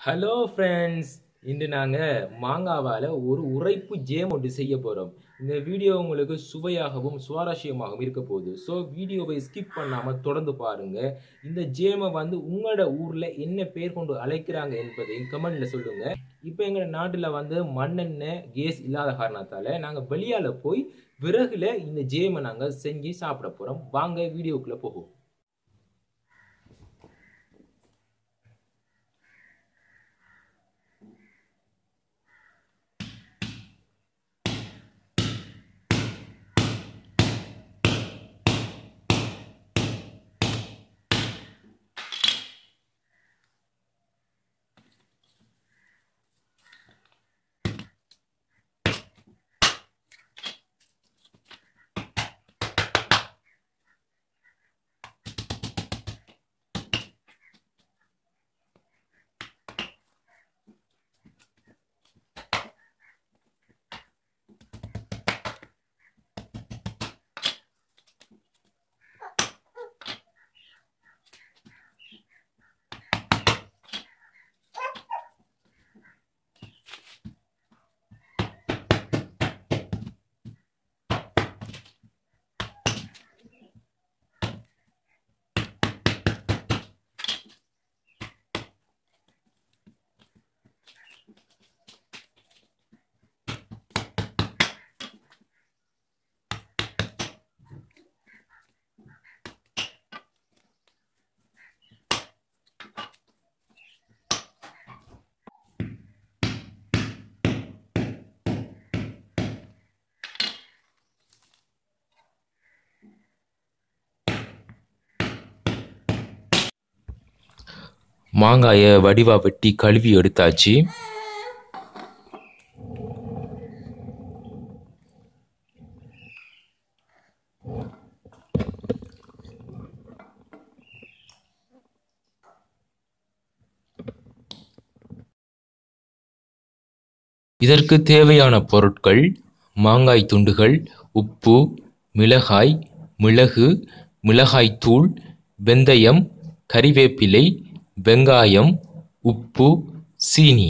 hello friends இன்று நாங்கள் மாங்காவால் ஒரு உரைப்பு ஜேம் ஒன்று செய்ய போகிறோம் இந்த வீடியோ உங்களுக்கு சுவையாகவும் சுவாரஸ்யமாகவும் இருக்க போகுது ஸோ வீடியோவை ஸ்கிப் பண்ணாமல் தொடர்ந்து பாருங்கள் இந்த ஜேமை வந்து உங்களோட ஊரில் என்ன பேர் கொண்டு அழைக்கிறாங்க என்பதையும் கமெண்டில் சொல்லுங்கள் இப்போ எங்கள் நாட்டில் வந்து மண்ணெண்ணெய் கேஸ் இல்லாத காரணத்தால் நாங்கள் வெளியால் போய் விறகுல இந்த ஜேமை நாங்கள் செஞ்சு சாப்பிட போகிறோம் வாங்க வீடியோக்குள்ளே போகும் மாங்காயை வடிவா வெட்டி கழுவி எடுத்தாச்சு இதற்கு தேவையான பொருட்கள் மாங்காய் துண்டுகள் உப்பு மிளகாய் மிளகு மிளகாய்த்தூள் வெந்தயம் கறிவேப்பிலை வெங்காயம் உப்பு சீனி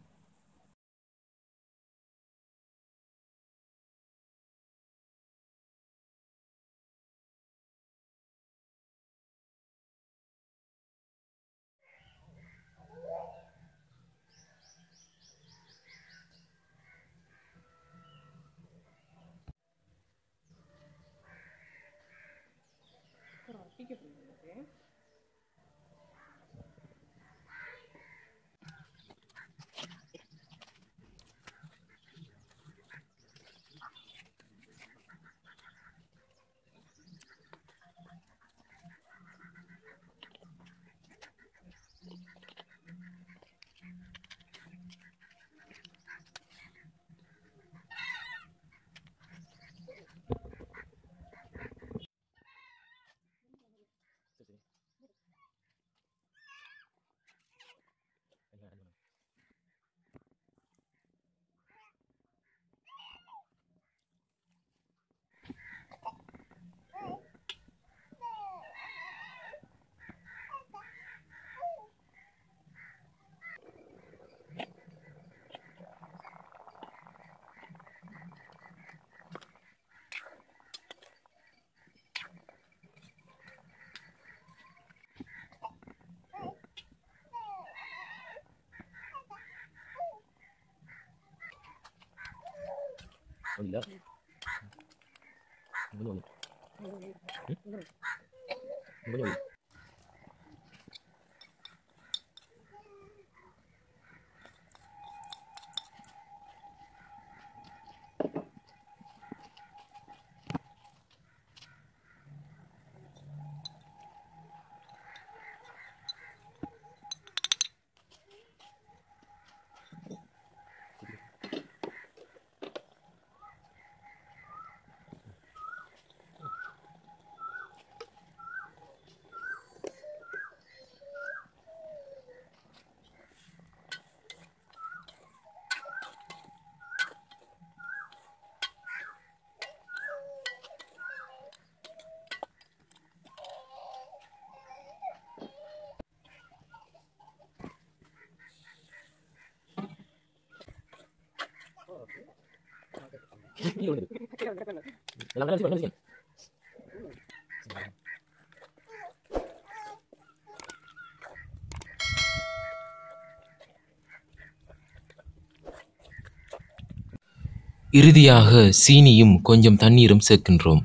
ಇಲ್ಲ எல்லாம் வேலை செய்ய இறுதியாக சீனியும் கொஞ்சம் தண்ணீரும் சேர்க்கின்றோம்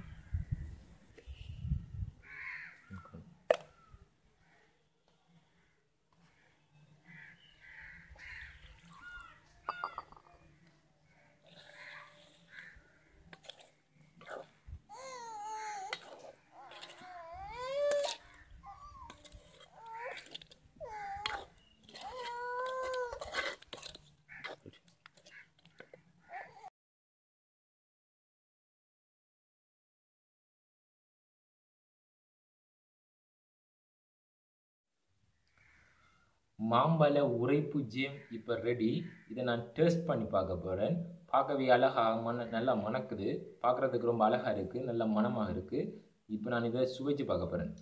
மாம்பழ உரைப்பு ஜேம் இப்போ ரெடி இதை நான் டேஸ்ட் பண்ணி பார்க்க போகிறேன் பார்க்கவே அழகாக மன நல்லா மணக்குது பார்க்குறதுக்கு ரொம்ப அழகாக இருக்குது நல்ல மணமாக இருக்குது இப்போ நான் இதை சுவைச்சு பார்க்க போகிறேன்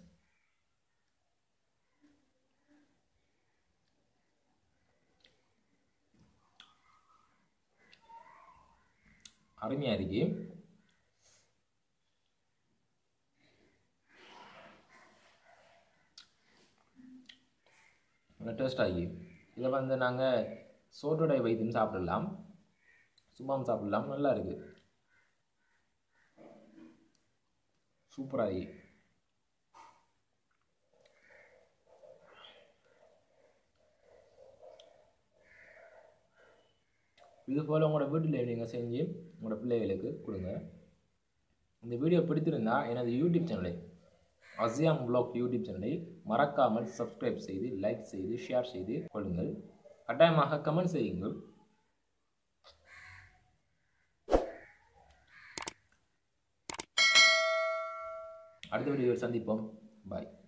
அருமையாக இருக்கு டேஸ்ட் ஆகி இதை வந்து நாங்கள் சோட்டோடை வைத்தியம் சாப்பிடலாம் சும்மாவும் சாப்பிடலாம் நல்லா இருக்கு சூப்பராகி இது போல் உங்களோட வீட்டில் நீங்கள் செஞ்சு உங்களோட பிள்ளைகளுக்கு கொடுங்க இந்த வீடியோ பிடித்திருந்தா எனது யூடியூப் சேனலை அசியாம் vlog யூடியூப் சேனலை மறக்காமல் சப்ஸ்கிரைப் செய்து லைக் செய்து ஷேர் செய்து கொள்ளுங்கள் கட்டாயமாக கமெண்ட் செய்யுங்கள் அடுத்த வீடியோவில் சந்திப்போம் பாய்